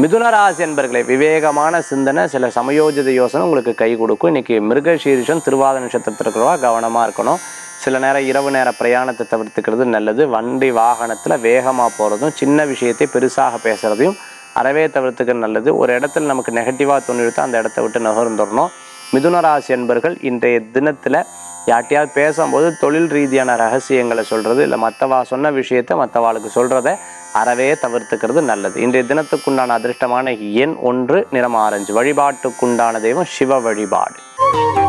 மிதுன ராசி என்பர்களே விவேகமான சிந்தனை சில சமயோஜித யோசனை உங்களுக்கு கை கொடுக்கும் இன்னைக்கு மிருகசீரிஷம் திருவாத நட்சத்திரத்தில் இருக்கிறவா கவனமாக இருக்கணும் சில நேரம் இரவு நேர பிரயாணத்தை தவிர்த்துக்கிறது நல்லது வண்டி வாகனத்தில் வேகமாக போகிறதும் சின்ன விஷயத்தை பெருசாக பேசுகிறதையும் அறவே தவிர்த்துக்கிறது நல்லது ஒரு இடத்துல நமக்கு நெகட்டிவாக தோணிடுத்தோ அந்த இடத்த விட்டு நகர்ந்துடணும் மிதுன ராசி என்பர்கள் இன்றைய தினத்தில் யார்ட்டையாவது பேசும்போது தொழில் ரீதியான ரகசியங்களை சொல்கிறது இல்லை மற்றவா சொன்ன விஷயத்தை மற்றவாளுக்கு சொல்கிறத அறவே தவிர்த்துக்கிறது நல்லது இன்றைய தினத்துக்குண்டான அதிர்ஷ்டமான எண் ஒன்று நிறம் ஆரஞ்சு வழிபாட்டுக்குண்டான தெய்வம் சிவ வழிபாடு